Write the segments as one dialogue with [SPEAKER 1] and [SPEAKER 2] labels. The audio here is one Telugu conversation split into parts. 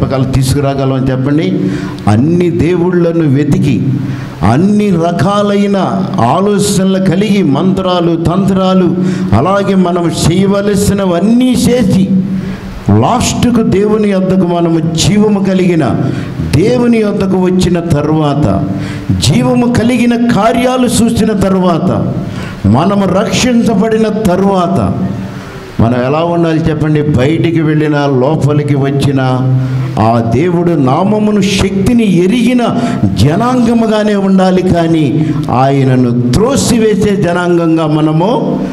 [SPEAKER 1] చెప్పగల తీసుకురాగలం చెప్పండి అన్ని దేవుళ్ళను వెతికి అన్ని రకాలైన ఆలోచనలు కలిగి మంత్రాలు తంత్రాలు అలాగే మనం చేయవలసినవన్నీ చేసి లాస్ట్కు దేవుని యొద్దకు మనము జీవము కలిగిన దేవుని యొద్దకు వచ్చిన తరువాత జీవము కలిగిన కార్యాలు చూసిన తరువాత మనము రక్షించబడిన తరువాత మనం ఎలా ఉండాలి చెప్పండి బయటికి వెళ్ళిన లోపలికి వచ్చిన ఆ దేవుడు నామమును శక్తిని ఎరిగిన జనాంగముగానే ఉండాలి కానీ ఆయనను త్రోసివేసే జనాంగంగా మనము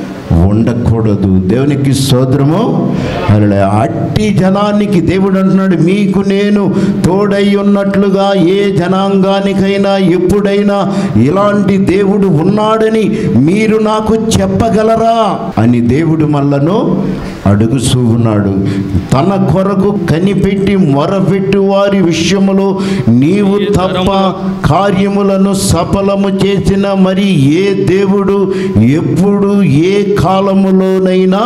[SPEAKER 1] ఉండకూడదు దేవునికి సోదరము అలా అట్టి జనానికి దేవుడు అంటున్నాడు మీకు నేను తోడై ఉన్నట్లుగా ఏ జనాంగానికైనా ఎప్పుడైనా ఇలాంటి దేవుడు ఉన్నాడని మీరు నాకు చెప్పగలరా అని దేవుడు మళ్ళను అడుగుచూ ఉన్నాడు తన కొరకు కనిపెట్టి మొరపెట్టు వారి విషయములో నీవు తప్ప కార్యములను సఫలము చేసిన మరి ఏ దేవుడు ఎప్పుడు ఏ కాలములోనైనా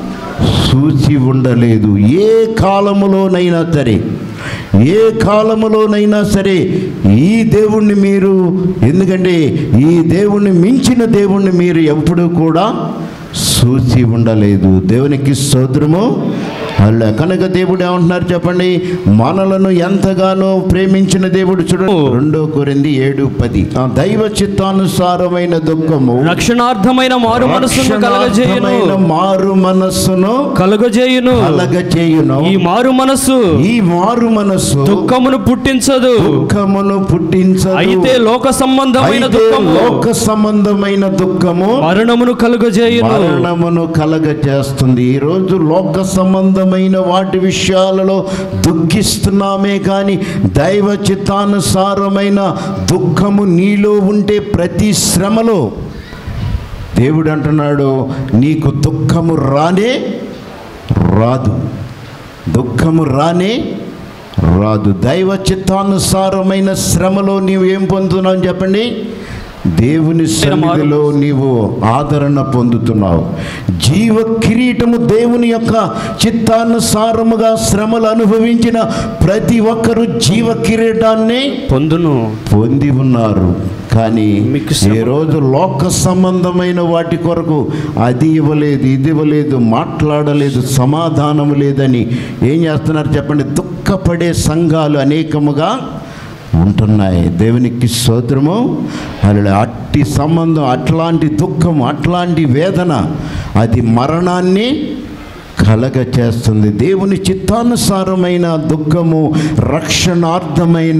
[SPEAKER 1] చూసి ఉండలేదు ఏ కాలములోనైనా సరే ఏ కాలములోనైనా సరే ఈ దేవుణ్ణి మీరు ఎందుకంటే ఈ దేవుణ్ణి మించిన దేవుణ్ణి మీరు ఎప్పుడూ కూడా చూసి ఉండలేదు దేవునికి స్తోత్రము అలా కనుక దేవుడు ఏమంటున్నారు చెప్పండి మనలను ఎంతగానో ప్రేమించిన దేవుడు చూడండి రెండో కొరింది ఏడు పది ఆ దైవ చిత్తానుసారమైన దుఃఖము
[SPEAKER 2] రక్షణార్థమైన మారు మనస్సును కలగజేయును
[SPEAKER 1] రక్షణార్థమైన మారు మనస్సును
[SPEAKER 2] కలుగజేయును
[SPEAKER 1] కలగచేయును
[SPEAKER 2] ఈ మారు మనస్సు
[SPEAKER 1] ఈ మారు మనస్సు
[SPEAKER 2] దుఃఖమును పుట్టించదు
[SPEAKER 1] దుఃఖమును పుట్టించదు
[SPEAKER 2] అయితే లోక సంబంధమైన
[SPEAKER 1] అయితే
[SPEAKER 2] దుఃఖము
[SPEAKER 1] లోక సంబంధమైన దుఃఖము
[SPEAKER 2] మరణమును కలుగజేయును
[SPEAKER 1] మరణమును కలగ చేస్తుంది ఈరోజు లోక సంబంధమైన వాటి విషయాలలో దుఃఖిస్తున్నామే కానీ దైవ చిత్తానుసారమైన దుఃఖము నీలో ఉంటే ప్రతి శ్రమలో దేవుడు అంటున్నాడు నీకు దుఃఖము రానే రాదు దుఃఖము రానే రాదు దైవ చిత్తానుసారమైన శ్రమలో నీవు ఏం పొందుతున్నావు చెప్పండి దేవుని సన్నిధిలో నీవు ఆదరణ పొందుతున్నావు జీవ కిరీటము దేవుని యొక్క చిత్తానుసారముగా శ్రమలు అనుభవించిన ప్రతి ఒక్కరూ జీవ కిరీటాన్ని
[SPEAKER 2] పొందును
[SPEAKER 1] పొంది ఉన్నారు కానీ
[SPEAKER 2] మీకు శ్రమ-
[SPEAKER 1] ఈ రోజు లోక సంబంధమైన వాటి కొరకు అది ఇవ్వలేదు ఇది ఇవ్వలేదు మాట్లాడలేదు సమాధానం లేదని ఏం చేస్తున్నారు చెప్పండి దుఃఖపడే సంఘాలు అనేకముగా ఉంటున్నాయి దేవునికి స్తోత్రము అలా అట్టి సంబంధం అట్లాంటి దుఃఖం అట్లాంటి వేదన అది మరణాన్ని కలగ చేస్తుంది దేవుని చిత్తానుసారమైన దుఃఖము రక్షణార్థమైన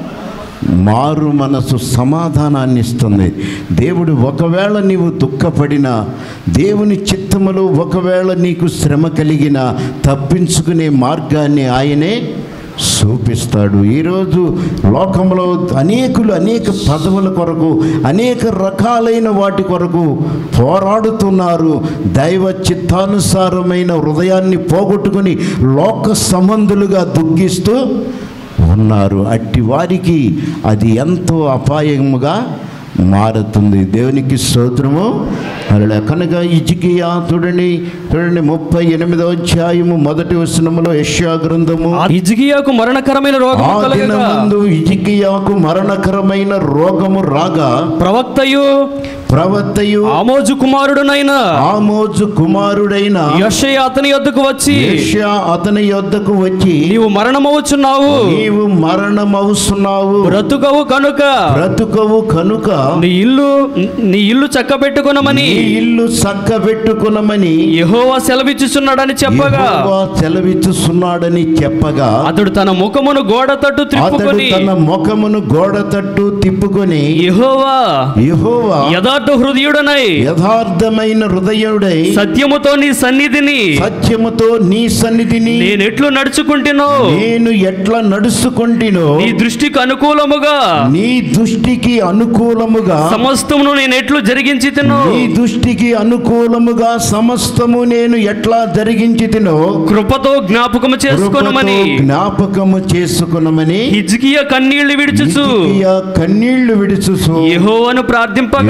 [SPEAKER 1] మారు మనసు సమాధానాన్ని ఇస్తుంది దేవుడు ఒకవేళ నీవు దుఃఖపడినా దేవుని చిత్తములో ఒకవేళ నీకు శ్రమ కలిగిన తప్పించుకునే మార్గాన్ని ఆయనే చూపిస్తాడు ఈరోజు లోకంలో అనేకులు అనేక పదవుల కొరకు అనేక రకాలైన వాటి కొరకు పోరాడుతున్నారు దైవ చిత్తానుసారమైన హృదయాన్ని పోగొట్టుకుని లోక సంబంధులుగా దుఃఖిస్తూ ఉన్నారు అట్టి వారికి అది ఎంతో అపాయముగా మారుతుంది దేవునికి స్తోత్రము అలా కనుక ఇజికియా చూడండి చూడండి ముప్పై ఎనిమిదవ అధ్యాయము మొదటి వచనములో యెషయా గ్రంథము
[SPEAKER 2] ఇజ్గియాకు మరణకరమైన
[SPEAKER 1] ఆ
[SPEAKER 2] రోగము కలగగా
[SPEAKER 1] దినమందు ఇజికియాకు మరణకరమైన రోగము రాగా
[SPEAKER 2] ప్రవక్తయు
[SPEAKER 1] ప్రవక్తయు
[SPEAKER 2] ఆమోజు కుమారుడునైన
[SPEAKER 1] ఆమోజు కుమారుడైన
[SPEAKER 2] యెషయా అతని యొద్దకు వచ్చి
[SPEAKER 1] యెషయా అతని యొద్దకు వచ్చి
[SPEAKER 2] నీవు మరణమవుచున్నావు
[SPEAKER 1] నీవు మరణమవుతున్నావు
[SPEAKER 2] బ్రతుకవు కనుక
[SPEAKER 1] బ్రతుకవు కనుక
[SPEAKER 2] నీ ఇల్లు నీ ఇల్లు చక్కబెట్టుకొనమని
[SPEAKER 1] నీ ఇల్లు చక్క పెట్టుకునమని
[SPEAKER 2] యెహోవా సెలవిచ్చుచున్నాడని చెప్పగా
[SPEAKER 1] యెహోవా సెలవిచ్చుచున్నాడని చెప్పగా
[SPEAKER 2] అతడు తన ముఖమును గోడ తట్టు
[SPEAKER 1] అతడు
[SPEAKER 2] త్రిప్పుకొని
[SPEAKER 1] తన ముఖమును గోడ తట్టు తిప్పుకొని
[SPEAKER 2] యెహోవా
[SPEAKER 1] యెహోవా
[SPEAKER 2] యథార్థ హృదయుడనై
[SPEAKER 1] యథార్థమైన హృదయుడై
[SPEAKER 2] సత్యముతో నీ సన్నిధిని
[SPEAKER 1] సత్యముతో నీ సన్నిధిని
[SPEAKER 2] నేనెట్లు నడుచుకుంటునో
[SPEAKER 1] నేను ఎట్లా నడుచుకుంటినో
[SPEAKER 2] నీ దృష్టికి అనుకూలముగా
[SPEAKER 1] నీ దృష్టికి అనుకూలముగా
[SPEAKER 2] సమస్తమును నేను ఎట్లు జరిగించి తినో
[SPEAKER 1] నీ దృష్టికి అనుకూలముగా సమస్తము నేను ఎట్లా జరిగించి తినో
[SPEAKER 2] కృపతో జ్ఞాపకము చేసుకొనమని
[SPEAKER 1] జ్ఞాపకము చేసుకునమని
[SPEAKER 2] హిజ్కియా కన్నీళ్లు విడుచుచు
[SPEAKER 1] హిజ్కియా కన్నీళ్లు విడుచుచు
[SPEAKER 2] యెహోవాను ప్రార్థింపగా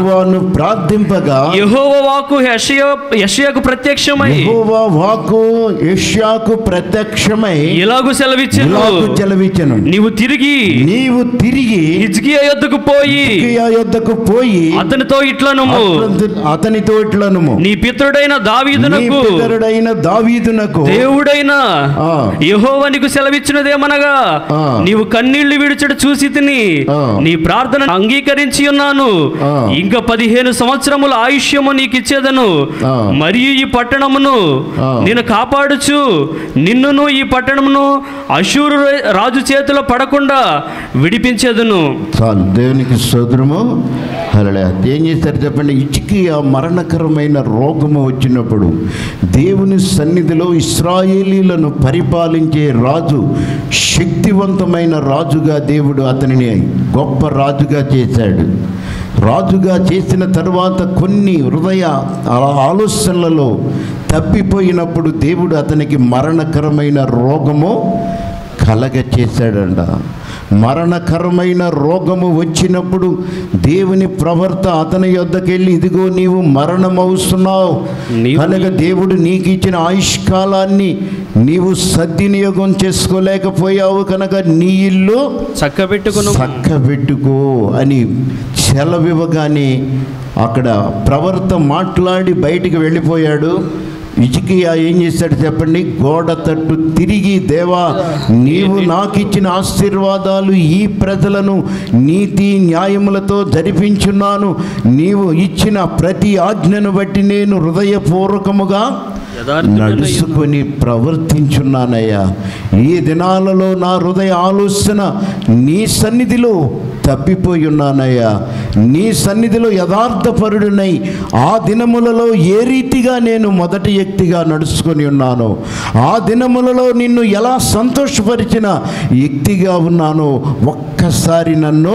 [SPEAKER 1] యెహోవాను ప్రార్థింపగా
[SPEAKER 2] యెహోవ వాక్కు యెషయ యెషయకు ప్రత్యక్షమై
[SPEAKER 1] యెహోవా వాక్కు యెషయాకు ప్రత్యక్షమై
[SPEAKER 2] ఇలాగు సెలవిచ్చెను
[SPEAKER 1] ఇలాగు చెలవిచ్చెను
[SPEAKER 2] నీవు తిరిగి
[SPEAKER 1] నీవు తిరిగి
[SPEAKER 2] హిజ్కియా యొద్దకు పోయి
[SPEAKER 1] హిజ్కియా యొద్దకు పోయి
[SPEAKER 2] అతనితో ఇట్లను
[SPEAKER 1] అతని- అతనితో ఇట్లనుము
[SPEAKER 2] నీ పితరుడైన
[SPEAKER 1] నీ
[SPEAKER 2] దావీదునకు
[SPEAKER 1] పితరుడైన దావీదునకు
[SPEAKER 2] దేవుడైన
[SPEAKER 1] ఆ.
[SPEAKER 2] యెహోవా నీకు సెలవిచ్చినదేమనగా
[SPEAKER 1] ఆ.
[SPEAKER 2] నీవు కన్నీళ్లు విడిచడు చూసి తిని
[SPEAKER 1] ఆ.
[SPEAKER 2] నీ ప్రార్థన అంగీకరించి ఉన్నాను
[SPEAKER 1] ఆ.
[SPEAKER 2] ఇంకా పదిహేను సంవత్సరముల ఆయుష్యము నీకు ఇచ్చేదను
[SPEAKER 1] ఆ.
[SPEAKER 2] మరియు ఈ పట్టణమును
[SPEAKER 1] ఆ.
[SPEAKER 2] నేను కాపాడుచు నిన్నును ఈ పట్టణమును అశూరు రాజు చేతిలో పడకుండా విడిపించేదను
[SPEAKER 1] చాలు దేవునికి సోదరము అలా ఏం చేశారు చెప్పండి ఇచ్చికి ఆ మరణకరమైన రోగము వచ్చినప్పుడు దేవుని సన్నిధిలో ఇస్రాయేలీలను పరిపాలించే రాజు శక్తివంతమైన రాజుగా దేవుడు అతనిని గొప్ప రాజుగా చేశాడు రాజుగా చేసిన తరువాత కొన్ని హృదయ ఆ- ఆలోచనలలో తప్పిపోయినప్పుడు దేవుడు అతనికి మరణకరమైన రోగము కలగ చేశాడంట మరణకరమైన రోగము వచ్చినప్పుడు దేవుని ప్రవర్త అతని యొద్దకు వెళ్ళి ఇదిగో నీవు మరణమవుతున్నావు
[SPEAKER 2] నీవు-
[SPEAKER 1] కనుక దేవుడు నీకు ఇచ్చిన ఆయుష్కాలాన్ని నీవు సద్వినియోగం చేసుకోలేకపోయావు కనుక నీ ఇల్లు
[SPEAKER 2] చక్కబెట్టుకును
[SPEAKER 1] చక్కబెట్టుకో అని సెలవివ్వగానే అక్కడ ప్రవర్త మాట్లాడి బయటికి వెళ్ళిపోయాడు ఇజికియా ఏం చేశాడు చెప్పండి గోడ తట్టు తిరిగి దేవా నీవు నాకు ఇచ్చిన ఆశీర్వాదాలు ఈ ప్రజలను నీతి న్యాయములతో జరిపించున్నాను నీవు ఇచ్చిన ప్రతి ఆజ్ఞను బట్టి నేను హృదయపూర్వకముగా
[SPEAKER 2] యథార్థుడనై
[SPEAKER 1] నడుచుకొని ప్రవర్తించున్నానయ్యా ఈ దినాలలో నా హృదయ ఆలోచన నీ సన్నిధిలో తప్పిపోయి ఉన్నానయ్యా నీ సన్నిధిలో యథార్థపరుడునై ఆ దినములలో ఏ రీతిగా నేను మొదటి వ్యక్తిగా నడుచుకొని ఉన్నానో ఆ దినములలో నిన్ను ఎలా సంతోషపరిచిన వ్యక్తిగా ఉన్నానో ఒక్కసారి నన్ను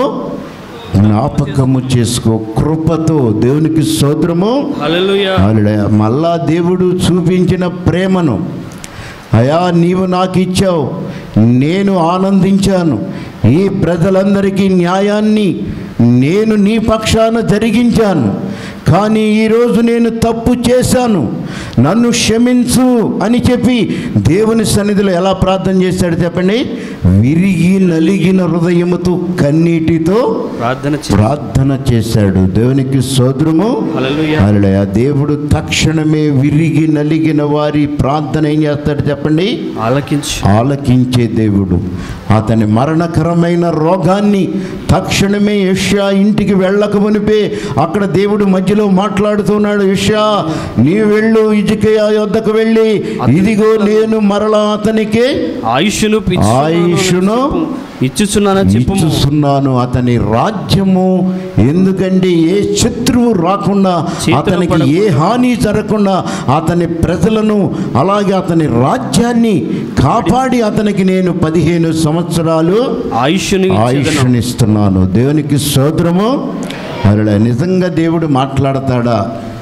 [SPEAKER 1] జ్ఞాపకము చేసుకో కృపతో దేవునికి సోదరము
[SPEAKER 2] హల్లెలూయా
[SPEAKER 1] హల్లెలూయా. మళ్ళా దేవుడు చూపించిన ప్రేమను అయా నీవు నాకు ఇచ్చావు నేను ఆనందించాను ఈ ప్రజలందరికీ న్యాయాన్ని నేను నీ పక్షాన జరిగించాను కానీ ఈరోజు నేను తప్పు చేశాను నన్ను క్షమించు అని చెప్పి దేవుని సన్నిధిలో ఎలా ప్రార్థన చేశాడు చెప్పండి విరిగి నలిగిన హృదయముతో కన్నీటితో
[SPEAKER 2] ప్రార్థన చే
[SPEAKER 1] ప్రార్థన చేశాడు దేవునికి సోదరము
[SPEAKER 2] హల్లెలూయా
[SPEAKER 1] హల్లెలూయా. దేవుడు తక్షణమే విరిగి నలిగిన వారి ప్రార్థన ఏం చేస్తాడు చెప్పండి
[SPEAKER 2] ఆలకించు
[SPEAKER 1] ఆలకించే దేవుడు అతని మరణకరమైన రోగాన్ని తక్షణమే యష్యా ఇంటికి వెళ్ళక మునిపే అక్కడ దేవుడు మధ్యలో మాట్లాడుతున్నాడు యష్యా నీ వెళ్ళు ఇజికయా యొద్దకు వెళ్ళి ఇదిగో నేను మరలా అతనికి
[SPEAKER 2] ఆయుష్ను
[SPEAKER 1] ఆయుష్ను
[SPEAKER 2] ఇచ్చుచున్నానని చెప్పు
[SPEAKER 1] ఇచ్చుచున్నాను అతని రాజ్యము ఎందుకంటే ఏ శత్రువు రాకుండా
[SPEAKER 2] చేతిలో
[SPEAKER 1] అతనికి
[SPEAKER 2] పడకుండా.
[SPEAKER 1] ఏ హాని జరగకుండా అతని ప్రజలను అలాగే అతని రాజ్యాన్ని కాపాడి అతనికి నేను పదిహేను సంవత్సరాలు
[SPEAKER 2] ఆయుష్ను ఇచ్చేదను.
[SPEAKER 1] ఆయుష్నిస్తున్నాను దేవునికి సోదరము అలా నిజంగా దేవుడు మాట్లాడతాడా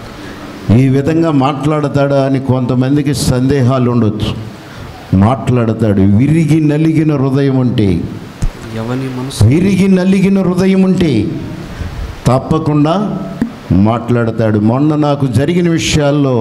[SPEAKER 1] ఈ విధంగా మాట్లాడతాడా అని కొంతమందికి సందేహాలు ఉండొచ్చు మాట్లాడతాడు విరిగి నలిగిన హృదయం ఉంటే
[SPEAKER 2] ఎవని మనసు
[SPEAKER 1] విరిగి నలిగిన హృదయం ఉంటే తప్పకుండా మాట్లాడతాడు మొన్న నాకు జరిగిన విషయాల్లో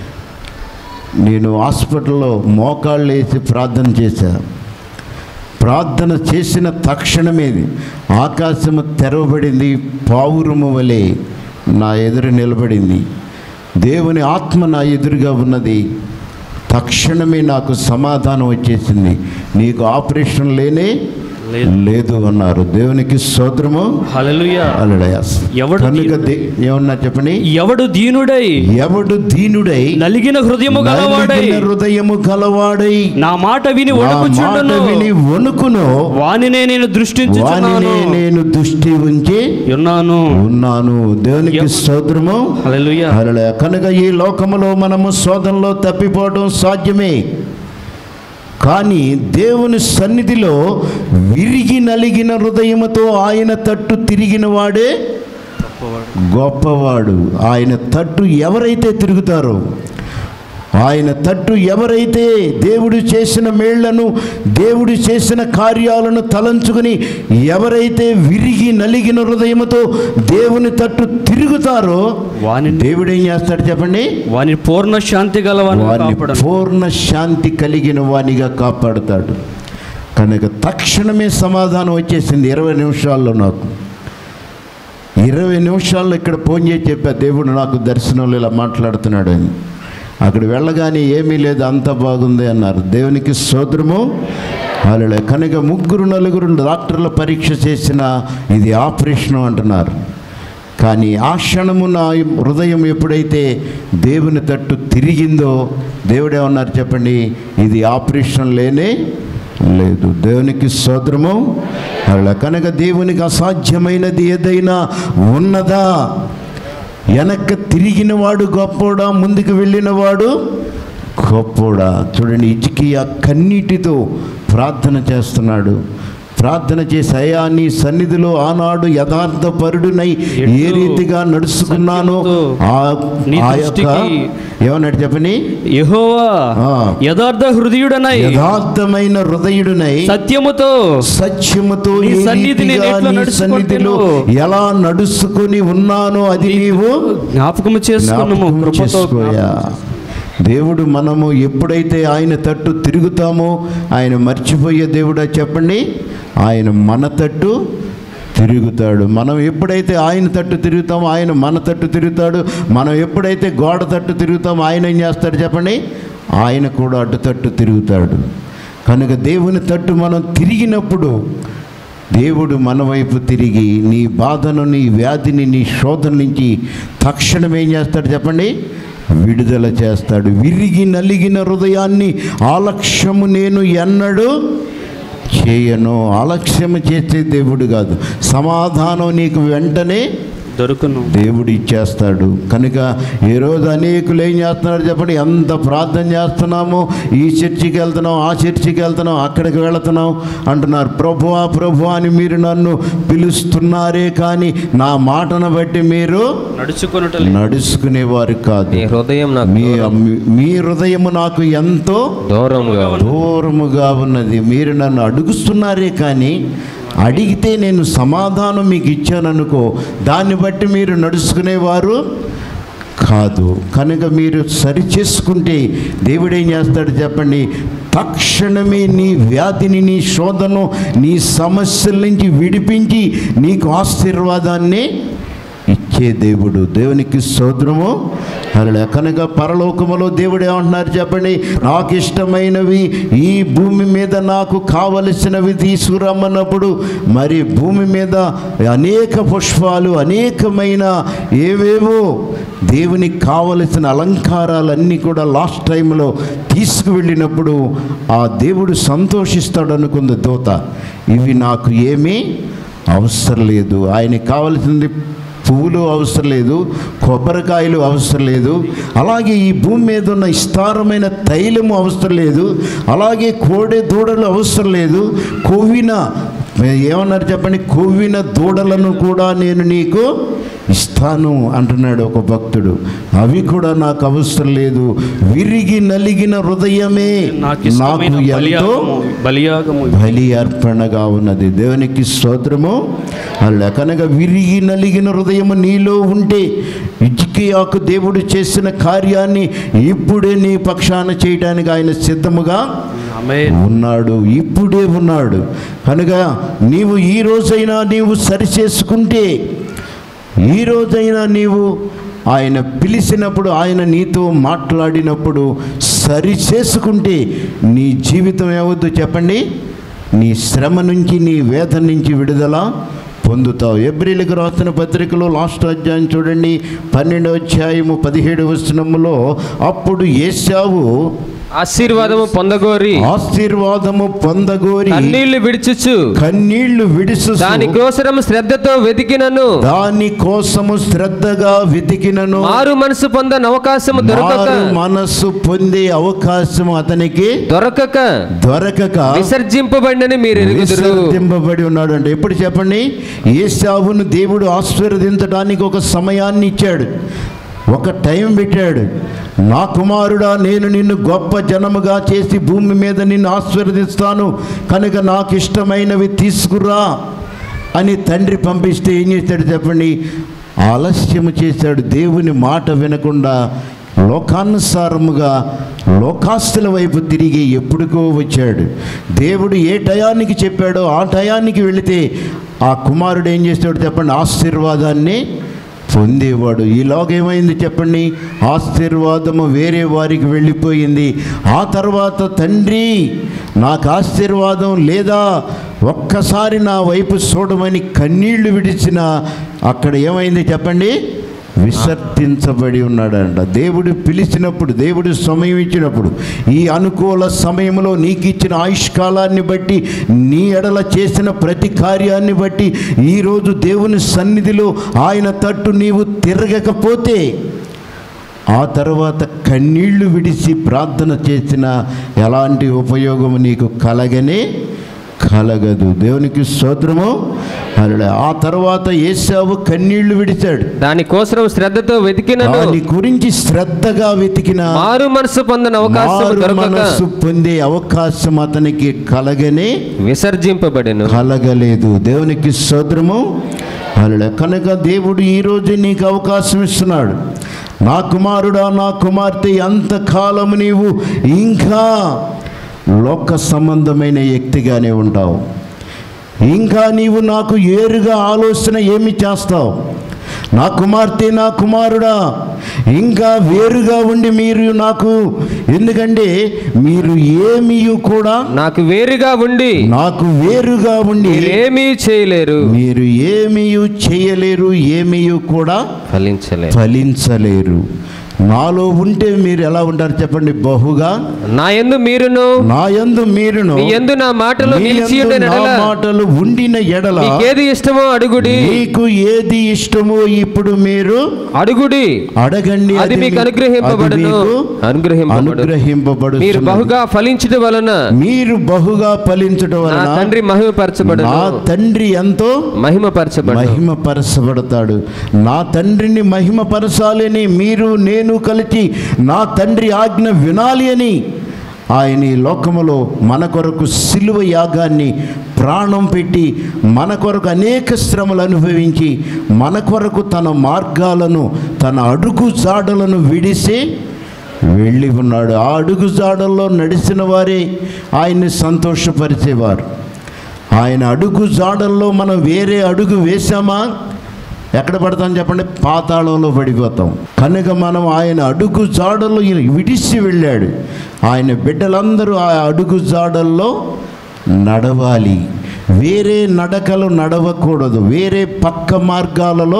[SPEAKER 1] నేను హాస్పిటల్లో మోకాళ్ళు వేసి ప్రార్థన చేశాను ప్రార్థన చేసిన తక్షణమే ఆకాశము తెరవబడింది పావురము వలె నా ఎదురు నిలబడింది దేవుని ఆత్మ నా ఎదురుగా ఉన్నది తక్షణమే నాకు సమాధానం వచ్చేసింది నీకు ఆపరేషన్ లేనే
[SPEAKER 2] లేదు.
[SPEAKER 1] లేదు అన్నారు దేవునికి స్తోత్రము
[SPEAKER 2] హల్లెలూయా
[SPEAKER 1] అలడయ
[SPEAKER 2] ఎవడు
[SPEAKER 1] కనుక దే- ఏమన్నా చెప్పండి
[SPEAKER 2] ఎవడు దీనుడై
[SPEAKER 1] ఎవడు దీనుడై
[SPEAKER 2] నలిగిన హృదయము గలవాడై
[SPEAKER 1] నలిగిన హృదయము గలవాడై
[SPEAKER 2] నా మాట విని
[SPEAKER 1] నా మాట
[SPEAKER 2] వణుకుచుండును
[SPEAKER 1] విని వణుకును
[SPEAKER 2] వానినే నేను దృష్టించుచున్నాను
[SPEAKER 1] వానినే నేను దృష్టి ఉంచి
[SPEAKER 2] ఉన్నాను
[SPEAKER 1] ఉన్నాను దేవునికి
[SPEAKER 2] ఎవ-
[SPEAKER 1] స్తోత్రము
[SPEAKER 2] హల్లెలూయా
[SPEAKER 1] హల్లెలూయా. కనుక ఈ లోకములో మనము శోధనలో తప్పిపోవడం సాధ్యమే కానీ దేవుని సన్నిధిలో విరిగి నలిగిన హృదయముతో ఆయన తట్టు తిరిగిన వాడే గొప్పవాడు ఆయన తట్టు ఎవరైతే తిరుగుతారో ఆయన తట్టు ఎవరైతే దేవుడు చేసిన మేళ్లను దేవుడు చేసిన కార్యాలను తలంచుకుని ఎవరైతే విరిగి నలిగిన హృదయముతో దేవుని తట్టు తిరుగుతారో
[SPEAKER 2] వానిని
[SPEAKER 1] దేవుడు ఏం చేస్తాడు చెప్పండి
[SPEAKER 2] వాని పూర్ణ శాంతి గలవాని
[SPEAKER 1] వారిని
[SPEAKER 2] కాపాడను
[SPEAKER 1] పూర్ణ శాంతి కలిగిన వానిగా కాపాడుతాడు కనుక తక్షణమే సమాధానం వచ్చేసింది ఇరవై నిమిషాల్లో నాకు ఇరవై నిమిషాల్లో ఇక్కడ ఫోన్ చేసి చెప్పా దేవుడు నాకు దర్శనంలో ఇలా మాట్లాడుతున్నాడు అని అక్కడ వెళ్ళగానే ఏమీ లేదు అంత బాగుంది అన్నారు దేవునికి సోదరము అలా కనుక ముగ్గురు నలుగురు డాక్టర్ల పరీక్ష చేసిన ఇది ఆపరేషన్ అంటున్నారు కానీ ఆ క్షణము నా హృదయం ఎప్పుడైతే దేవుని తట్టు తిరిగిందో దేవుడేమన్నారు చెప్పండి ఇది ఆపరేషన్ లేనే లేదు దేవునికి సోదరము అలా కనుక దేవునికి అసాధ్యమైనది ఏదైనా ఉన్నదా వెనక్క తిరిగిన వాడు గొప్పోడా ముందుకు వెళ్ళిన వాడు గొప్పోడా చూడండి ఇజికియా కన్నీటితో ప్రార్థన చేస్తున్నాడు ప్రార్థన చేసి అయ్యా నీ సన్నిధిలో ఆనాడు యథార్థ పరుడునై ఏ రీతిగా నడుచుకున్నానో ఆ
[SPEAKER 2] నీ
[SPEAKER 1] ఆ యొక్క
[SPEAKER 2] దృష్టికి
[SPEAKER 1] ఏమన్నాడు చెప్పని
[SPEAKER 2] యెహోవా
[SPEAKER 1] ఆ.
[SPEAKER 2] యథార్థ హృదయుడనై
[SPEAKER 1] యథార్థమైన హృదయుడునై
[SPEAKER 2] సత్యముతో
[SPEAKER 1] సత్యముతో
[SPEAKER 2] నీ
[SPEAKER 1] ఏ
[SPEAKER 2] సన్నిధిని
[SPEAKER 1] రీతిగా
[SPEAKER 2] నేను ఎట్లా
[SPEAKER 1] నీ
[SPEAKER 2] నడుచుకుంటున్నానో
[SPEAKER 1] సన్నిధిలో ఎలా నడుచుకుని ఉన్నానో అది నీవు
[SPEAKER 2] జ్ఞాపకము చేసుకున్నాము
[SPEAKER 1] జ్ఞాపకం
[SPEAKER 2] కృపతో
[SPEAKER 1] చేసుకోయా దేవుడు మనము ఎప్పుడైతే ఆయన తట్టు తిరుగుతామో ఆయన మర్చిపోయే దేవుడా చెప్పండి ఆయన మన తట్టు తిరుగుతాడు మనం ఎప్పుడైతే ఆయన తట్టు తిరుగుతామో ఆయన మన తట్టు తిరుగుతాడు మనం ఎప్పుడైతే గోడ తట్టు తిరుగుతామో ఆయన ఏం చేస్తాడు చెప్పండి ఆయన కూడా అటు తట్టు తిరుగుతాడు కనుక దేవుని తట్టు మనం తిరిగినప్పుడు దేవుడు మన వైపు తిరిగి నీ బాధను నీ వ్యాధిని నీ శోధన నుంచి తక్షణం ఏం చేస్తాడు చెప్పండి విడుదల చేస్తాడు విరిగి నలిగిన హృదయాన్ని ఆలక్ష్యము నేను ఎన్నడూ చేయను ఆలక్ష్యము చేసే దేవుడు కాదు సమాధానం నీకు వెంటనే
[SPEAKER 2] దొరుకును
[SPEAKER 1] దేవుడు ఇచ్చేస్తాడు కనుక ఈరోజు అనేకులు ఏం చేస్తున్నారు చెప్పండి ఎంత ప్రార్థన చేస్తున్నామో ఈ చర్చికి వెళ్తున్నాం ఆ చర్చికి వెళ్తున్నాం అక్కడికి వెళుతున్నాం అంటున్నారు ప్రభువా ప్రభు అని మీరు నన్ను పిలుస్తున్నారే కానీ నా మాటను బట్టి మీరు
[SPEAKER 2] నడుచుకొనుట
[SPEAKER 1] నడుచుకునేవారు కాదు
[SPEAKER 3] నీ హృదయం నాకు
[SPEAKER 1] మీ మీ హృదయము నాకు ఎంతో
[SPEAKER 3] దూరంగా ఉంది.
[SPEAKER 1] దూరముగా ఉన్నది మీరు నన్ను అడుగుస్తున్నారే కానీ అడిగితే నేను సమాధానం మీకు ఇచ్చాననుకో దాన్ని బట్టి మీరు నడుచుకునేవారు కాదు కనుక మీరు సరి చేసుకుంటే దేవుడు ఏం చేస్తాడు చెప్పండి తక్షణమే నీ వ్యాధిని నీ శోధను నీ సమస్యల నుంచి విడిపించి నీకు ఆశీర్వాదాన్ని ఇచ్చే దేవుడు దేవునికి స్తోత్రము అలా కనుక పరలోకములో దేవుడు ఏమంటున్నారు చెప్పండి నాకు ఇష్టమైనవి ఈ భూమి మీద నాకు కావలసినవి తీసుకురమ్మన్నప్పుడు మరి భూమి మీద అనేక పుష్పాలు అనేకమైన ఏవేవో దేవునికి కావలసిన అలంకారాలన్నీ కూడా లాస్ట్ టైంలో తీసుకువెళ్ళినప్పుడు ఆ దేవుడు సంతోషిస్తాడు అనుకుంది దూత ఇవి నాకు ఏమీ అవసరం లేదు ఆయనకి కావలసింది పువ్వులు అవసరం లేదు కొబ్బరికాయలు అవసరం లేదు అలాగే ఈ భూమి మీద ఉన్న విస్తారమైన తైలము అవసరం లేదు అలాగే కోడె దూడలు అవసరం లేదు కొవ్విన ఏమన్నారు చెప్పండి కొవ్విన దూడలను కూడా నేను నీకు ఇస్తాను అంటున్నాడు ఒక భక్తుడు అవి కూడా నాకు అవసరం లేదు విరిగి నలిగిన హృదయమే
[SPEAKER 2] నాకు ఇష్టమైన
[SPEAKER 1] నాకు ఎంతో
[SPEAKER 2] బలియాగము బలియాగము
[SPEAKER 1] బలి అర్పణగా ఉన్నది దేవునికి స్తోత్రము అలా కనుక విరిగి నలిగిన హృదయము నీలో ఉంటే ఇజ్కియాకు దేవుడు చేసిన కార్యాన్ని ఇప్పుడే నీ పక్షాన చేయడానికి ఆయన సిద్ధముగా
[SPEAKER 2] ఆమేన్
[SPEAKER 1] ఉన్నాడు ఇప్పుడే ఉన్నాడు కనుక నీవు ఈ రోజైనా నీవు సరిచేసుకుంటే ఈ రోజైనా నీవు ఆయన పిలిచినప్పుడు ఆయన నీతో మాట్లాడినప్పుడు సరి చేసుకుంటే నీ జీవితం ఏవద్దు చెప్పండి నీ శ్రమ నుంచి నీ వేదన నుంచి విడుదల పొందుతావు ఎబ్రిలకు రాసిన పత్రికలో లాస్ట్ అధ్యాయం చూడండి పన్నెండవ అధ్యాయము పదిహేడు వచనములో అప్పుడు ఏసావు
[SPEAKER 3] ఆశీర్వాదము పొందగోరి
[SPEAKER 1] ఆశీర్వాదము పొందగోరి
[SPEAKER 3] కన్నీళ్లు విడిచుచు
[SPEAKER 1] కన్నీళ్లు విడుసు
[SPEAKER 3] దాని కోసరం శ్రద్ధతో వెతికినను
[SPEAKER 1] దాని కోసము శ్రద్ధగా వెతికినను
[SPEAKER 3] మారు మనసు పొందని అవకాశము దొరకక
[SPEAKER 1] మారు మనస్సు పొందే అవకాశం అతనికి
[SPEAKER 3] దొరకక
[SPEAKER 1] దొరకక
[SPEAKER 3] విసర్జింపబడినని మీరు ఎరుగుదురు
[SPEAKER 1] విసర్జింపబడి ఉన్నాడు అంటే ఎప్పుడు చెప్పండి ఏసావును దేవుడు ఆశీర్వదించడానికి ఒక సమయాన్ని ఇచ్చాడు ఒక టైం పెట్టాడు నా కుమారుడా నేను నిన్ను గొప్ప జనముగా చేసి భూమి మీద నిన్ను ఆశీర్వదిస్తాను కనుక నాకు ఇష్టమైనవి తీసుకురా అని తండ్రి పంపిస్తే ఏం చేశాడు చెప్పండి ఆలస్యము చేశాడు దేవుని మాట వినకుండా లోకానుసారముగా లోకాస్తుల వైపు తిరిగి ఎప్పుడుకో వచ్చాడు దేవుడు ఏ టయానికి చెప్పాడో ఆ టయానికి వెళితే ఆ కుమారుడు ఏం చేస్తాడు చెప్పండి ఆశీర్వాదాన్ని పొందేవాడు ఈలోగా ఏమైంది చెప్పండి ఆశీర్వాదము వేరే వారికి వెళ్ళిపోయింది ఆ తర్వాత తండ్రి నాకు ఆశీర్వాదం లేదా ఒక్కసారి నా వైపు చూడమని కన్నీళ్లు విడిచిన అక్కడ ఏమైంది చెప్పండి విసర్జించబడి ఉన్నాడంట దేవుడు పిలిచినప్పుడు దేవుడు సమయం ఇచ్చినప్పుడు ఈ అనుకూల సమయంలో నీకు ఇచ్చిన ఆయుష్కాలాన్ని బట్టి నీ ఎడల చేసిన ప్రతి కార్యాన్ని బట్టి ఈరోజు దేవుని సన్నిధిలో ఆయన తట్టు నీవు తిరగకపోతే ఆ తర్వాత కన్నీళ్లు విడిచి ప్రార్థన చేసిన ఎలాంటి ఉపయోగము నీకు కలగనే కలగదు దేవునికి స్తోత్రము అలా ఆ తర్వాత ఏసావు కన్నీళ్లు విడిచాడు
[SPEAKER 3] దానికోసం శ్రద్ధతో వెతికినను
[SPEAKER 1] దాని గురించి శ్రద్ధగా వెతికిన
[SPEAKER 3] మారు మనసు పొందిన అవకాశం
[SPEAKER 1] మారు
[SPEAKER 3] దొరకక
[SPEAKER 1] మనస్సు పొందే అవకాశం అతనికి కలగనే
[SPEAKER 3] విసర్జింపబడెను
[SPEAKER 1] కలగలేదు దేవునికి స్తోత్రము అలా కనుక దేవుడు ఈరోజు నీకు అవకాశం ఇస్తున్నాడు నా కుమారుడా నా కుమార్తె ఎంతకాలము నీవు ఇంకా లోక సంబంధమైన వ్యక్తిగానే ఉంటావు ఇంకా నీవు నాకు ఏరుగా ఆలోచన ఏమి చేస్తావు నా కుమార్తె నా కుమారుడా ఇంకా వేరుగా ఉండి మీరు నాకు ఎందుకంటే మీరు ఏమీ కూడా
[SPEAKER 3] నాకు వేరుగా ఉండి
[SPEAKER 1] నాకు వేరుగా ఉండి
[SPEAKER 3] మీరేమీ చేయలేరు
[SPEAKER 1] మీరు ఏమీ చేయలేరు ఏమీ కూడా
[SPEAKER 3] ఫలించలేరు
[SPEAKER 1] ఫలించలేరు నాలో ఉంటే మీరు ఎలా ఉంటారు చెప్పండి బహుగా
[SPEAKER 3] నా యందు మీరును
[SPEAKER 1] నా యందు మీరును
[SPEAKER 3] మీ యందు నా మాటలు
[SPEAKER 1] మీ
[SPEAKER 3] నిలిచి
[SPEAKER 1] యందు
[SPEAKER 3] ఉండిన
[SPEAKER 1] నా
[SPEAKER 3] ఎడల
[SPEAKER 1] మాటలు ఉండిన ఎడల
[SPEAKER 3] మీకేది ఇష్టమో అడుగుడి
[SPEAKER 1] మీకు ఏది ఇష్టమో ఇప్పుడు మీరు
[SPEAKER 3] అడుగుడి
[SPEAKER 1] అడగండి
[SPEAKER 3] అది మీకు అనుగ్రహింపబడును అనుగ్రహింపబడు మీరు
[SPEAKER 1] అనుగ్రహింపబడు
[SPEAKER 3] బహుగా ఫలించడం వలన
[SPEAKER 1] మీరు బహుగా ఫలించడం
[SPEAKER 3] నా
[SPEAKER 1] వలన
[SPEAKER 3] తండ్రి మహిమపరచబడును
[SPEAKER 1] నా తండ్రి ఎంతో
[SPEAKER 3] మహిమపరచబడు
[SPEAKER 1] మహిమపరచబడతాడు నా తండ్రిని మహిమపరచాలని మీరు నేను కలిసి నా తండ్రి ఆజ్ఞ వినాలి అని ఆయన ఈ లోకములో మన కొరకు సిలువ యాగాన్ని ప్రాణం పెట్టి మన కొరకు అనేక శ్రమలు అనుభవించి మన కొరకు తన మార్గాలను తన అడుగు జాడలను విడిసి వెళ్ళి ఉన్నాడు ఆ అడుగు జాడల్లో నడిచిన వారే ఆయన్ని సంతోషపరిచేవారు ఆయన అడుగు జాడల్లో మనం వేరే అడుగు వేశామా ఎక్కడ పడతాం చెప్పండి పాతాళంలో పడిపోతాం కనుక మనం ఆయన అడుగు జాడల్లో ఈయన విడిసి వెళ్ళాడు ఆయన బిడ్డలందరూ ఆ అడుగు జాడల్లో నడవాలి వేరే నడకలు నడవకూడదు వేరే పక్క మార్గాలలో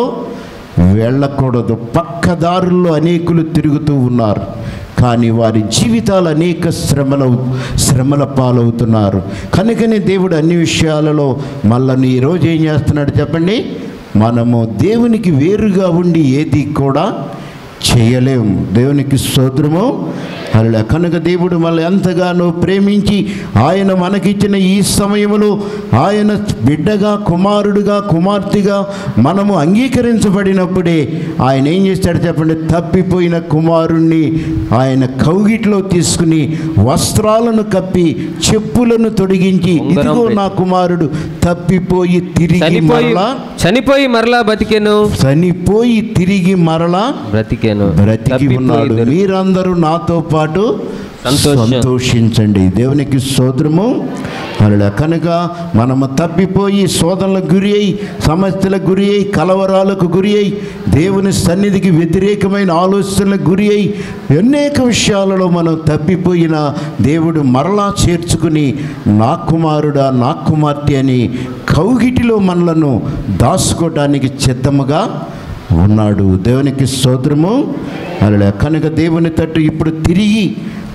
[SPEAKER 1] వెళ్ళకూడదు పక్క దారుల్లో అనేకులు తిరుగుతూ ఉన్నారు కానీ వారి జీవితాలు అనేక శ్రమల శ్రమల పాలవుతున్నారు కనుకనే దేవుడు అన్ని విషయాలలో మళ్ళీ ఈరోజు ఏం చేస్తున్నాడు చెప్పండి మనము దేవునికి వేరుగా ఉండి ఏది కూడా చేయలేము దేవునికి స్తోత్రము అలా కనుక దేవుడు మళ్ళీ ఎంతగానో ప్రేమించి ఆయన మనకిచ్చిన ఈ సమయంలో ఆయన బిడ్డగా కుమారుడుగా కుమార్తెగా మనము అంగీకరించబడినప్పుడే ఆయన ఏం చేస్తాడు చెప్పండి తప్పిపోయిన కుమారుణ్ణి ఆయన కౌగిట్లో తీసుకుని వస్త్రాలను కప్పి చెప్పులను తొడిగించి
[SPEAKER 3] ఉంగరం
[SPEAKER 1] ఇదిగో
[SPEAKER 3] పెట్టి.
[SPEAKER 1] నా కుమారుడు తప్పిపోయి తిరిగి
[SPEAKER 3] చనిపోయి
[SPEAKER 1] మరలా
[SPEAKER 3] చనిపోయి మరలా బతికెను
[SPEAKER 1] చనిపోయి తిరిగి మరలా
[SPEAKER 3] బ్రతికెను
[SPEAKER 1] బ్రతికి
[SPEAKER 3] తప్పిపోయి
[SPEAKER 1] ఉన్నాడు
[SPEAKER 3] దొరికి-
[SPEAKER 1] మీరందరూ నాతో పాటు
[SPEAKER 3] సంతోషం.
[SPEAKER 1] సంతోషించండి దేవునికి స్తోత్రము అలా కనుక మనము తప్పిపోయి శోధనలకు గురి అయి సమస్యలకు గురి అయి కలవరాలకు గురి అయి దేవుని సన్నిధికి వ్యతిరేకమైన ఆలోచనలకు గురి అయి అనేక విషయాలలో మనం తప్పిపోయిన దేవుడు మరలా చేర్చుకుని నా కుమారుడా నా కుమార్తె అని కౌగిటిలో మనలను దాచుకోవటానికి సిద్ధముగా ఉన్నాడు దేవునికి స్తోత్రము అలా కనుక దేవుని తట్టు ఇప్పుడు తిరిగి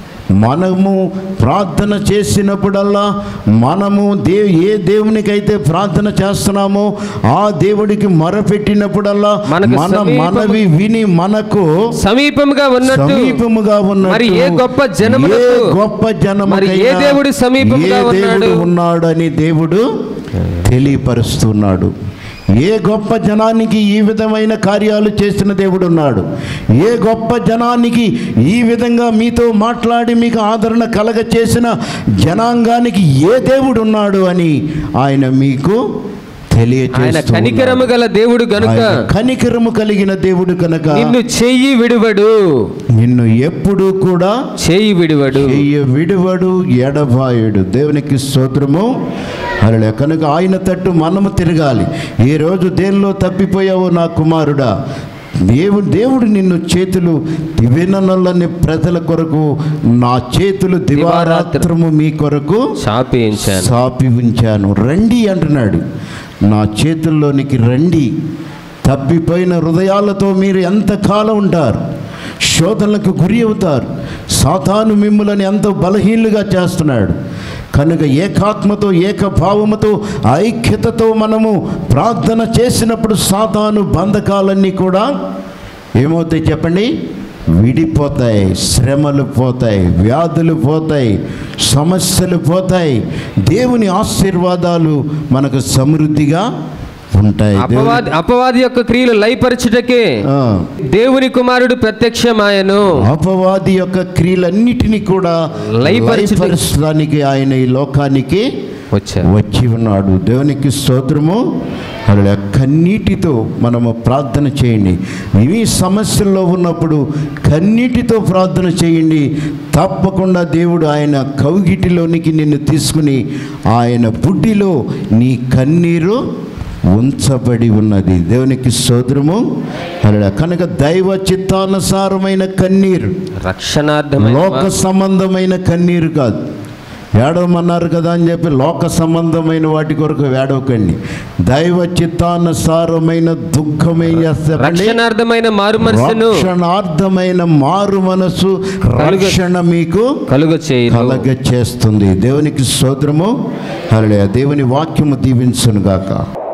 [SPEAKER 1] మనము ప్రార్థన చేసినప్పుడల్లా మనము దే ఏ దేవునికైతే ప్రార్థన చేస్తున్నామో ఆ దేవుడికి మొరపెట్టినప్పుడల్లా
[SPEAKER 3] మనకు
[SPEAKER 1] మన
[SPEAKER 3] సమీపము-
[SPEAKER 1] మనవి విని మనకు
[SPEAKER 3] సమీపముగా ఉన్నట్టు
[SPEAKER 1] సమీపముగా ఉన్నట్టు
[SPEAKER 3] మరి ఏ గొప్ప జనమునకు-
[SPEAKER 1] ఏ గొప్ప జనముకైనా
[SPEAKER 3] మరి ఏ దేవుడు సమీపముగా
[SPEAKER 1] ఏ దేవుడు
[SPEAKER 3] ఉన్నాడు?
[SPEAKER 1] ఉన్నాడు అని దేవుడు తెలియపరుస్తున్నాడు ఏ గొప్ప జనానికి ఈ విధమైన కార్యాలు చేసిన దేవుడు ఉన్నాడు ఏ గొప్ప జనానికి ఈ విధంగా మీతో మాట్లాడి మీకు ఆదరణ కలగ చేసిన జనాంగానికి ఏ దేవుడు ఉన్నాడు అని ఆయన మీకు
[SPEAKER 3] ఆయన
[SPEAKER 1] తెలియచేస్తూ
[SPEAKER 3] కనికరము
[SPEAKER 1] ఉన్నాడు.
[SPEAKER 3] గల దేవుడు గనుక
[SPEAKER 1] ఆయన కనికరము కలిగిన దేవుడు కనుక
[SPEAKER 3] నిన్ను చెయ్యి విడువడు
[SPEAKER 1] నిన్ను ఎప్పుడూ కూడా
[SPEAKER 3] చెయ్యి విడువడు
[SPEAKER 1] చెయ్య విడువడు ఎడబాయుడు దేవునికి స్తోత్రము అలా కనుక ఆయన తట్టు మనము తిరగాలి ఈ రోజు దేనిలో తప్పిపోయావో నా కుమారుడా దేవుడు దేవుడు నిన్ను చేతులు దివ్యనల్లని ప్రజల కొరకు నా చేతులు దివారాత్రము మీ కొరకు
[SPEAKER 3] చాపించాను
[SPEAKER 1] సాపి ఉంచాను రండి అంటున్నాడు నా చేతుల్లోనికి రండి తప్పిపోయిన హృదయాలతో మీరు ఎంతకాలం ఉంటారు శోధనలకు గురి అవుతారు సాతాను మిమ్ములని ఎంతో బలహీనులుగా చేస్తున్నాడు కనుక ఏకాత్మతో ఏకభావముతో ఐక్యతతో మనము ప్రార్థన చేసినప్పుడు సాతాను బంధకాలన్నీ కూడా ఏమవుతాయి చెప్పండి విడిపోతాయి శ్రమలు పోతాయి వ్యాధులు పోతాయి సమస్యలు పోతాయి దేవుని ఆశీర్వాదాలు మనకు సమృద్ధిగా ఉంటాయి దేవుని-
[SPEAKER 3] అపవాది అపవాది యొక్క క్రియలు లయపరచుటకే
[SPEAKER 1] ఆ,
[SPEAKER 3] దేవుని కుమారుడు ప్రత్యక్షమాయను
[SPEAKER 1] అపవాది యొక్క క్రియలన్నిటినీ కూడా
[SPEAKER 3] లయపరచుట-
[SPEAKER 1] లయపరచడానికి ఆయన ఈ లోకానికి
[SPEAKER 3] వచ్చారు
[SPEAKER 1] వచ్చి ఉన్నాడు దేవునికి స్తోత్రము అలా కన్నీటితో మనము ప్రార్థన చేయండి ఇవి సమస్యల్లో ఉన్నప్పుడు కన్నీటితో ప్రార్థన చేయండి తప్పకుండా దేవుడు ఆయన కౌగిటిలోనికి నిన్ను తీసుకుని ఆయన బుడ్డిలో నీ కన్నీరు ఉంచబడి ఉన్నది దేవునికి స్తోత్రము అలా కనుక దైవ చిత్తానుసారమైన కన్నీరు
[SPEAKER 3] రక్షణార్థమైన
[SPEAKER 1] లోక సంబంధమైన కన్నీరు కాదు ఏడవమన్నారు కదా అని చెప్పి లోక సంబంధమైన వాటి కొరకు ఏడవకండి దైవ చిత్తానుసారమైన దుఃఖమే చెప్పండి
[SPEAKER 3] రక్షణార్థమైన మారు మనసును
[SPEAKER 1] రక్షణార్థమైన మారు మనసు రక్షణ మీకు
[SPEAKER 3] కలుగ చేయను
[SPEAKER 1] కలగ చేస్తుంది దేవునికి స్తోత్రము హల్లెలూయా దేవుని వాక్యము దీవించును గాక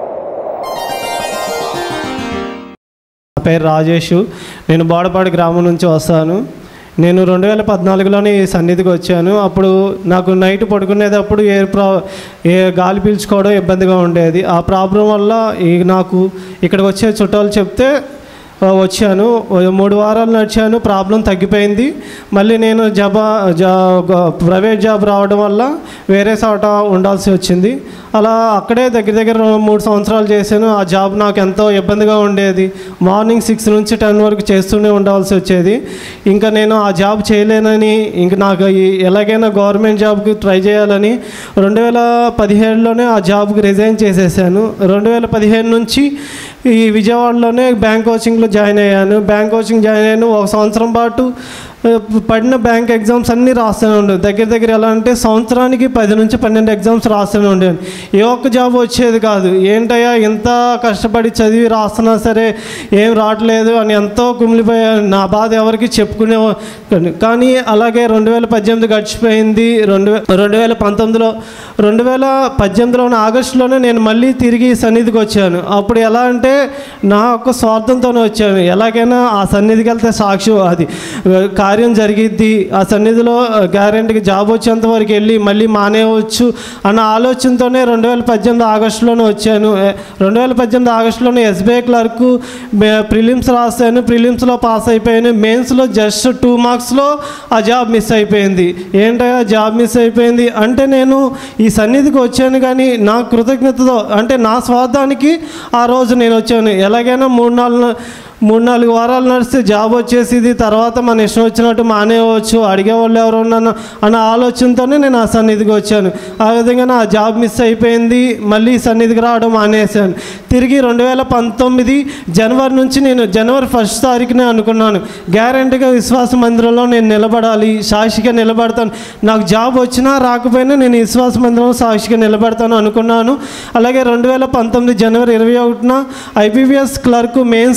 [SPEAKER 4] నా పేరు రాజేష్ నేను బోడపాడు గ్రామం నుంచి వస్తాను నేను రెండు వేల పద్నాలుగులోనే ఈ సన్నిధికి వచ్చాను అప్పుడు నాకు నైట్ పడుకునేటప్పుడు ఏ ప్రా ఏ గాలి పీల్చుకోవడం ఇబ్బందిగా ఉండేది ఆ ప్రాబ్లం వల్ల ఈ నాకు ఇక్కడికి వచ్చే చుట్టాలు చెప్తే ఆ, వచ్చాను ఓ మూడు వారాలు నడిచాను ప్రాబ్లం తగ్గిపోయింది మళ్ళీ నేను జబా జా గ- ప్రైవేట్ జాబ్ రావడం వల్ల వేరే చోట ఉండాల్సి వచ్చింది అలా అక్కడే దగ్గర దగ్గర మూడు సంవత్సరాలు చేశాను ఆ జాబ్ నాకు ఎంతో ఇబ్బందిగా ఉండేది మార్నింగ్ సిక్స్ నుంచి టెన్ వరకు చేస్తూనే ఉండాల్సి వచ్చేది ఇంకా నేను ఆ జాబ్ చేయలేనని ఇంక నాకు ఈ- ఎలాగైనా గవర్నమెంట్ జాబ్కి ట్రై చేయాలని రెండు వేల పదిహేడులోనే ఆ జాబ్కి రిజైన్ చేసేసాను రెండు వేల పదిహేను నుంచి ఈ విజయవాడలోనే బ్యాంక్ కోచింగ్లో జాయిన్ అయ్యాను బ్యాంక్ కోచింగ్ జాయిన్ అయ్యాను ఒక సంవత్సరం పాటు ఆ, పడిన బ్యాంక్ ఎగ్జామ్స్ అన్నీ రాస్తూనే ఉండేది దగ్గర దగ్గర ఎలా అంటే సంవత్సరానికి పది నుంచి పన్నెండు ఎగ్జామ్స్ రాస్తూనే ఉండేది ఏ ఒక్క జాబ్ వచ్చేది కాదు ఏంటయ్యా ఇంత కష్టపడి చదివి రాస్తున్నా సరే ఏం రావట్లేదు అని ఎంతో కుమిలిపోయాను నా బాధ ఎవరికి చెప్పుకునే కానీ అలాగే రెండు వేల పద్దెనిమిది గడిచిపోయింది రెండు వే- రెండు వేల పంతొమ్మిదిలో రెండు వేల పద్దెనిమిదిలోని ఆగస్టులోనే నేను మళ్ళీ తిరిగి ఈ సన్నిధికి వచ్చాను అప్పుడు ఎలా అంటే నా యొక్క స్వార్థంతోనే వచ్చాను ఎలాగైనా ఆ సన్నిధికి వెళ్తే సాక్షి అది ఆ, కార్యం జరిగిద్ది ఆ సన్నిధిలో గ్యారెంటీకి జాబ్ వచ్చేంత వరకు వెళ్ళి మళ్ళీ మానేయవచ్చు అన్న ఆలోచనతోనే రెండు వేల పద్దెనిమిది ఆగస్టులోనే వచ్చాను ఏ, రెండు వేల పద్దెనిమిది ఆగస్టులోనే ఎస్బీఐ క్లర్క్ ప్రిలిమ్స్ రాశాను ప్రిలిమ్స్లో పాస్ అయిపోయాను మెయిన్స్లో జస్ట్ టూ మార్క్స్లో ఆ జాబ్ మిస్ అయిపోయింది ఏంటయ్యా జాబ్ మిస్ అయిపోయింది అంటే నేను ఈ సన్నిధికి వచ్చాను కానీ నా కృతజ్ఞతతో అంటే నా స్వార్థానికి ఆ రోజు నేను వచ్చాను ఎలాగైనా మూడు నాలుగు మూడు నాలుగు వారాలు నడిస్తే జాబ్ వచ్చేసింది తర్వాత మన ఇష్టం వచ్చినట్టు మానేయవచ్చు అడిగేవాళ్ళు ఎవరు ఉన్నాను అన్న ఆలోచనతోనే నేను ఆ సన్నిధికి వచ్చాను ఆ విధంగా నా జాబ్ మిస్ అయిపోయింది మళ్ళీ ఈ సన్నిధికి రావడం మానేశాను తిరిగి రెండు వేల పంతొమ్మిది జనవరి నుంచి నేను జనవరి ఫస్ట్ తారీఖునే అనుకున్నాను గ్యారంటీగా విశ్వాస మందిరంలో నేను నిలబడాలి సాక్షిగా నిలబడతాను నాకు జాబ్ వచ్చినా రాకపోయినా నేను ఈ విశ్వాస మందిరంలో సాక్షిగా నిలబడతాను అనుకున్నాను అలాగే రెండు వేల పంతొమ్మిది జనవరి ఇరవై ఒకటిన ఐబీబీఎస్ క్లర్క్ మెయిన్స్ ఎగ్జామ్కి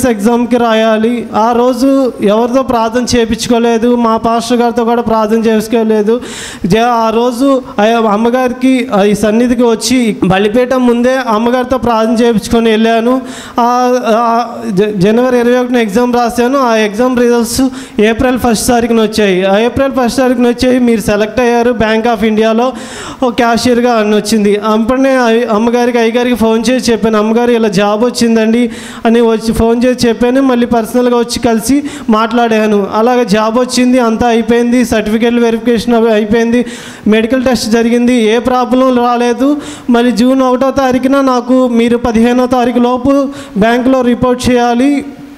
[SPEAKER 4] ఎగ్జామ్కి రాయాలి ఆ రోజు ఎవరితో ప్రార్థన చేయించుకోలేదు మా పాస్టర్ గారితో కూడా ప్రార్థన చేసుకోలేదు జ- ఆ రోజు ఆ అమ్మగారికి ఆ ఈ సన్నిధికి వచ్చి బలిపీఠం ముందే అమ్మగారితో ప్రార్థన చేయించుకొని వెళ్ళాను ఆ ఆ జ- జనవరి ఇరవై ఒకటిన ఎగ్జామ్ రాశాను ఆ ఎగ్జామ్ రిజల్ట్స్ ఏప్రిల్ ఫస్ట్ తారీఖున వచ్చాయి ఆ ఏప్రిల్ ఫస్ట్ తారీఖున వచ్చాయి మీరు సెలెక్ట్ అయ్యారు బ్యాంక్ ఆఫ్ ఇండియాలో ఒక క్యాషియర్గా అని వచ్చింది అప్పుడే అయ్య- అమ్మగారికి అయ్యగారికి ఫోన్ చేసి చెప్పాను అమ్మగారు ఇలా జాబ్ వచ్చిందండి అని వచ్చి ఫోన్ చేసి చెప్పాను మళ్ళీ పర్సనల్గా వచ్చి కలిసి మాట్లాడాను అలాగే జాబ్ వచ్చింది అంతా అయిపోయింది సర్టిఫికేట్ వెరిఫికేషన్ అవి అయిపోయింది మెడికల్ టెస్ట్ జరిగింది ఏ ప్రాబ్లం రాలేదు మళ్ళీ జూన్ ఒకటో తారీఖున నాకు మీరు పదిహేనో తారీఖు లోపు బ్యాంకులో రిపోర్ట్ చేయాలి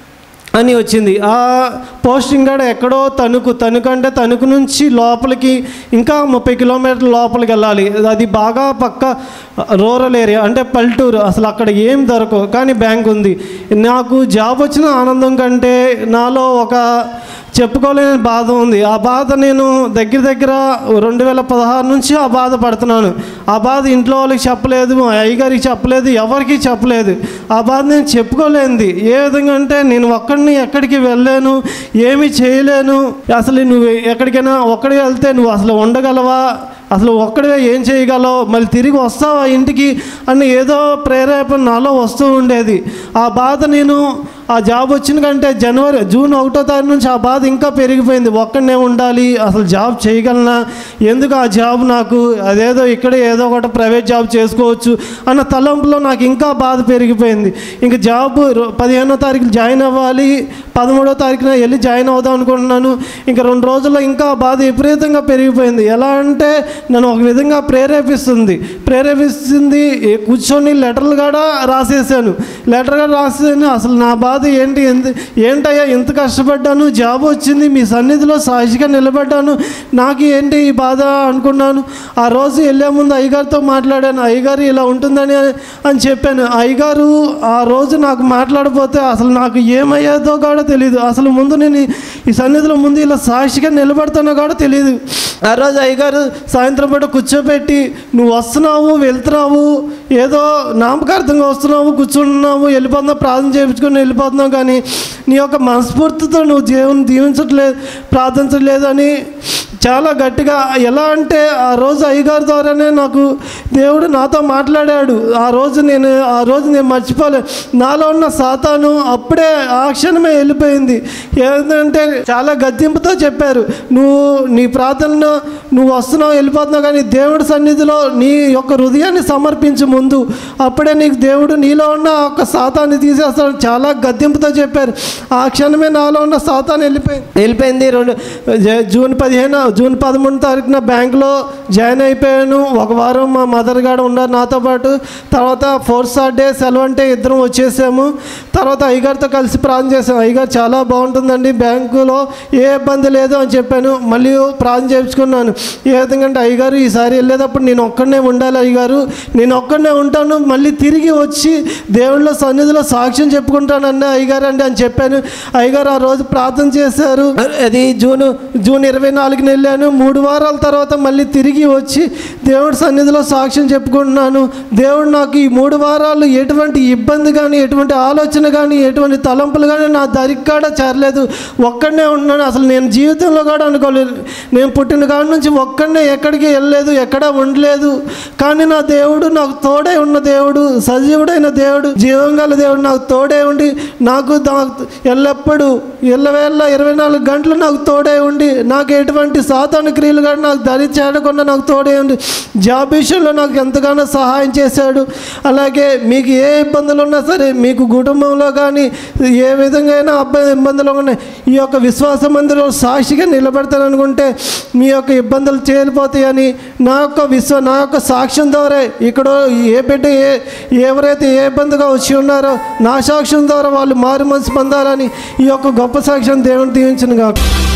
[SPEAKER 4] అని వచ్చింది ఆ పోస్టింగ్ కూడా ఎక్కడో తణుకు తణుకు అంటే తణుకు నుంచి లోపలికి ఇంకా ముప్పై కిలోమీటర్ల లోపలికి వెళ్ళాలి అది బాగా పక్క రూరల్ ఏరియా అంటే పల్లెటూరు అసలు అక్కడ ఏం దొరకవు కానీ బ్యాంక్ ఉంది నాకు జాబ్ వచ్చిన ఆనందం కంటే నాలో ఒక చెప్పుకోలేని బాధ ఉంది ఆ బాధ నేను దగ్గర దగ్గర రెండు వేల పదహారు నుంచి ఆ బాధ పడుతున్నాను ఆ బాధ ఇంట్లో వాళ్ళకి చెప్పలేదు మా అయ్యగారికి చెప్పలేదు ఎవరికి చెప్పలేదు ఆ బాధ నేను చెప్పుకోలేనిది ఏ విధంగా అంటే నేను ఒక్కడిని ఎక్కడికి వెళ్ళలేను ఏమీ చేయలేను అసలు నువ్వు ఎక్కడికైనా ఒక్కడికి వెళ్తే నువ్వు అసలు ఉండగలవా అసలు ఒక్కడివే ఏం చేయగలవు మళ్ళీ తిరిగి వస్తావా ఇంటికి అని ఏదో ప్రేరేపణ నాలో వస్తూ ఉండేది ఆ బాధ నేను ఆ జాబ్ వచ్చిన కంటే జనవరి జూన్ ఒకటో తారీఖు నుంచి ఆ బాధ ఇంకా పెరిగిపోయింది ఒక్కడనే ఉండాలి అసలు జాబ్ చేయగలనా ఎందుకు ఆ జాబ్ నాకు అదేదో ఇక్కడే ఏదో ఒకటి ప్రైవేట్ జాబ్ చేసుకోవచ్చు అన్న తలంపులో నాకు ఇంకా బాధ పెరిగిపోయింది ఇంక జాబ్ రో- పదిహేనో తారీఖు జాయిన్ అవ్వాలి పదమూడో తారీఖున వెళ్ళి జాయిన్ అవుదాం అనుకుంటున్నాను ఇంకా రెండు రోజుల్లో ఇంకా ఆ బాధ విపరీతంగా పెరిగిపోయింది ఎలా అంటే నన్ను ఒక విధంగా ప్రేరేపిస్తుంది ప్రేరేపిస్తుంది ఏ కూర్చొని లెటర్లు కూడా రాసేసాను లెటర్ కూడా రాసేసాను అసలు నా బాధ ఏంటి ఎంత ఏంటయ్యా ఇంత కష్టపడ్డాను జాబ్ వచ్చింది మీ సన్నిధిలో సాక్షిగా నిలబడ్డాను నాకు ఏంటి ఈ బాధ అనుకున్నాను ఆ రోజు వెళ్ళే ముందు అయ్యగారితో మాట్లాడాను అయ్యగారు ఇలా ఉంటుందని అని చెప్పాను అయ్యగారు ఆ రోజు నాకు మాట్లాడపోతే అసలు నాకు ఏమయ్యేదో కూడా తెలియదు అసలు ముందు నేను ఈ- ఈ సన్నిధిలో ముందు ఇలా సాక్షిగా నిలబడతానో కూడా తెలియదు ఆ రోజు అయ్యగారు సాయంత్రం పూట కూర్చోబెట్టి నువ్వు వస్తున్నావు వెళ్తున్నావు ఏదో నామకార్థంగా వస్తున్నావు కూర్చుంటున్నావు వెళ్ళిపోతున్నావు ప్రార్థన చేయించుకొని వెళ్ళిపోతున్నావు కానీ నీ యొక్క మనస్ఫూర్తితో నువ్వు దేవుని దీవించట్లేదు ప్రార్థించట్లేదు అని చాలా గట్టిగా ఎలా అంటే ఆ రోజు అయ్యగారి ద్వారానే నాకు దేవుడు నాతో మాట్లాడాడు ఆ రోజు నేను ఆ రోజు నేను మర్చిపోలేదు నాలో ఉన్న సాతాను అప్పుడే ఆ క్షణమే వెళ్ళిపోయింది ఏంటంటే చాలా గద్దింపుతో చెప్పారు నువ్వు నీ ప్రార్థనలో నువ్వు వస్తున్నావు వెళ్ళిపోతున్నావు కానీ దేవుడి సన్నిధిలో నీ యొక్క హృదయాన్ని సమర్పించు ముందు అప్పుడే నీకు దేవుడు నీలో ఉన్న ఆ యొక్క సాతాన్ని తీసేస్తాడు చాలా గద్దింపుతో చెప్పారు ఆ క్షణమే నాలో ఉన్న సాతాన్ని వెళ్ళిపోయింది వెళ్ళిపోయింది రెండు జ- జూన్ పదిహేను జూన్ పదమూడు తారీఖున బ్యాంకులో జాయిన్ అయిపోయాను ఒక వారం మా మదర్ గారు ఉన్నారు నాతో పాటు తర్వాత ఫోర్త్ సాటర్డే సెలవు అంటే ఇద్దరం వచ్చేసాము తర్వాత అయ్యగారితో కలిసి ప్రార్థన చేసాము అయ్యగారు చాలా బాగుంటుందండి బ్యాంకులో ఏ ఇబ్బంది లేదు అని చెప్పాను మళ్ళీ ప్రార్థన చేయించుకున్నాను ఏ విధంగా అంటే అయ్యగారు ఈసారి వెళ్ళేటప్పుడు నేను ఒక్కడనే ఉండాలి అయ్యగారు నేను ఒక్కడనే ఉంటాను మళ్ళీ తిరిగి వచ్చి దేవుళ్ళ సన్నిధిలో సాక్ష్యం చెప్పుకుంటానండి అయ్యగారు అండి అని చెప్పాను అయ్యగారు ఆ రోజు ప్రార్థన చేశారు అది జూన్ జూన్ ఇరవై నాలుగున వెళ్ళాను మూడు వారాల తర్వాత మళ్ళీ తిరిగి వచ్చి దేవుడి సన్నిధిలో సాక్ష్యం చెప్పుకుంటున్నాను దేవుడు నాకు ఈ మూడు వారాలు ఎటువంటి ఇబ్బంది కానీ ఎటువంటి ఆలోచన కానీ ఎటువంటి తలంపులు కానీ నా దరికి కూడా చేరలేదు ఒక్కడనే ఉన్నాను అసలు నేను జీవితంలో కూడా అనుకోలేదు నేను పుట్టిన కాడి నుంచి ఒక్కడనే ఎక్కడికి వెళ్ళలేదు ఎక్కడ ఉండలేదు కానీ నా దేవుడు నాకు తోడే ఉన్న దేవుడు సజీవుడైన దేవుడు జీవం గల దేవుడు నాకు తోడే ఉండి నాకు దా- ఎల్లప్పుడూ ఎల్లవేళ్ళ ఇరవై నాలుగు గంటలు నాకు తోడే ఉండి నాకు ఎటువంటి సాతాను క్రియలు కూడా నాకు దరి చేరకుండా నాకు తోడే ఉండి జాబ్ విషయంలో నాకు ఎంతగానో సహాయం చేశాడు అలాగే మీకు ఏ ఇబ్బందులు ఉన్నా సరే మీకు కుటుంబంలో కానీ ఏ విధంగా అయినా అబ్బాయి ఇబ్బందులు ఉన్నాయి ఈ యొక్క విశ్వాస మందిరం సాక్షిగా నిలబెడతాననుకుంటే మీ యొక్క ఇబ్బందులు చేరిపోతాయని నా యొక్క విశ్వ నా యొక్క సాక్ష్యం ద్వారా ఇక్కడ ఏ బిడ్డ ఏ ఎవరైతే ఏ ఇబ్బందిగా వచ్చి ఉన్నారో నా సాక్ష్యం ద్వారా వాళ్ళు మారు మనసు పొందాలని ఈ యొక్క గొప్ప సాక్ష్యం దేవుని దీవించిన కాక